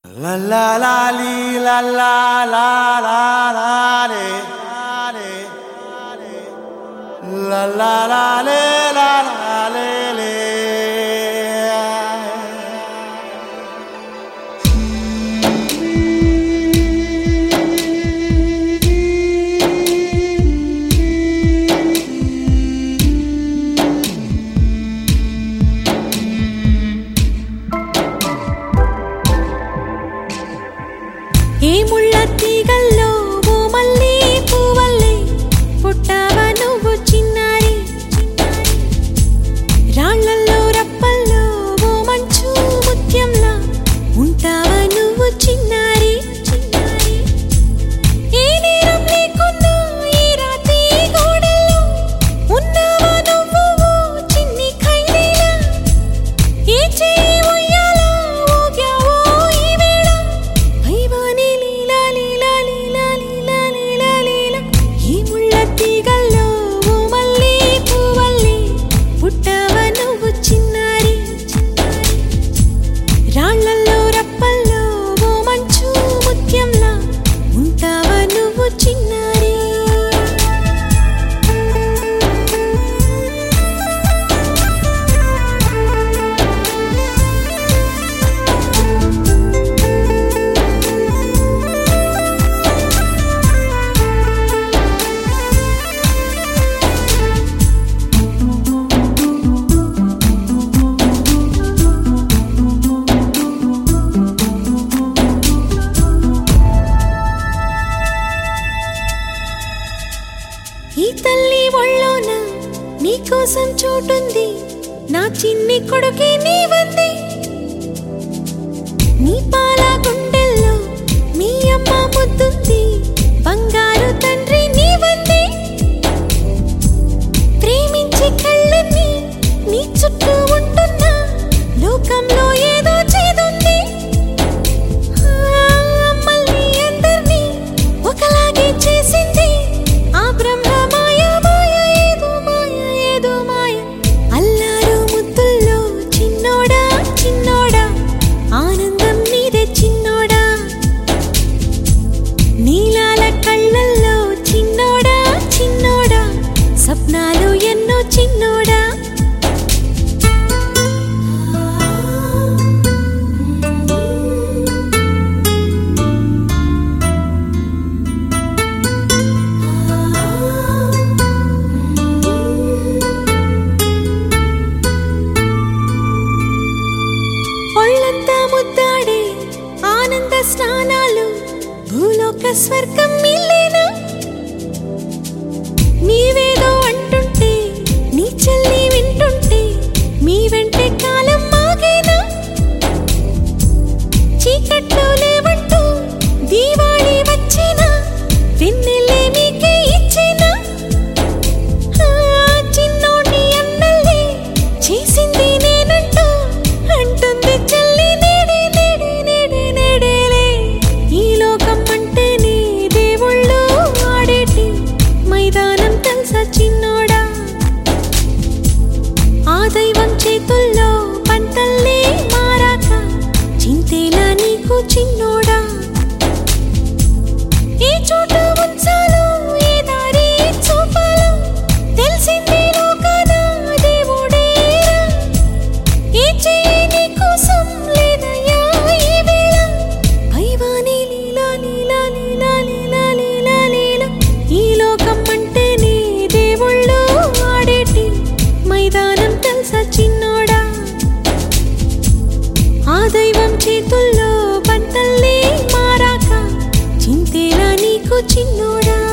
La la la li la la la la la le La la la le la la le le ఏ ముళ్ళ తీగల్లో ఓ మల్లె పువ్వల్లే పుట్టావా నువ్వు చిన్నారి రాళ్ళల్లో రప్పల్లో ఓ మంచు ముత్యంలా ఉంటావా నువ్వు చిన్నారి ఏ నేరం లేకున్నా ఈ రాత్రి గోడల్లో ఉన్నావా నువ్వు ఓ చిన్ని ఖైదీలా ఏ చేయి ఉయ్యాలా ఊగావో ఈ వేళ పైవాని లీలా లీలా లీలా లీలా లీలా లీలా ఈ ముళ్ళ తీగల్లో ఓ మల్లె పువ్వల్లే పుట్టావా నువ్వు చిన్నారి రాళ్ళల్లో రప్పల్లో ఓ మంచు ముత్యంలా ఉంటావా నువ్వు చిన్నారి ఈ తల్లి ఒళ్ళోన నీకోసం చోటుంది నా చిన్ని కొడుకే నీవంది నీ పాల గుండెల్లో మీ అమ్మ ముద్దుంది బంగారు తండ్రి నీవంది ప్రేమించి కళ్ళని నీ చుట్టూ ఉంటున్నా లోకంలో ఏదో చేదుంది మళ్ళీ అందర్నీ ఒకలాగే చేసింది ఆ బ్రహ్మ మాయ మాయ ఏదో మాయ ఏదో మాయ అల్లారు ముద్దుల్లో చిన్నోడా చిన్నోడా ఆనందం నీదే చిన్నోడా నీలాల కళ్ళల్లో చిన్నోడా చిన్నోడా సప్నాలు ఎన్నో చిన్నోడా ఒళ్ళంతా ముద్దాడే ఆనంద స్నానాలు భూలోక స్వర్గం మిల్లేనా నీవేదో అంటుంటే నీ చెల్లి వింటుంటే మీ వెంటే కాలం మాగేనా చీకట్లో లేవంటూ దీవాళి వచ్చేనా వెన్నెలే మీకే ఇచ్చేనా ఆ చిన్నోడి అన్నల్లి చేసింది నేనంటూ అంటుంది చెల్లి నేడే నేడే నేడే నేడేలే ఈ లోకం అంటేనే దేవుళ్ళు ఆడేటి మైదానం తెలుసా చిన్నోడా ఆ దైవం చేతుల్లో పంటల్లే మారాక చింతేలా నీకు చిన్నోడా ఏ చోట ఉంచాలో ఏ దారి చూపాలో తెలిసిందే లోకాన దేవుడేరా ఏ చేయి నీ కోసం లేదయ్యా ఈ వేళ పైవాని లీలా లీలా లీలా లీలా లీలా లీలా ఈ లోకం అంటేనే దేవుళ్ళు ఆడేటి మైదానం తెలుసా చిన్నోడా ఆ దైవం చేతుల్లో పంటల్లే మారాక చింతేలా నీకు చిన్నోడా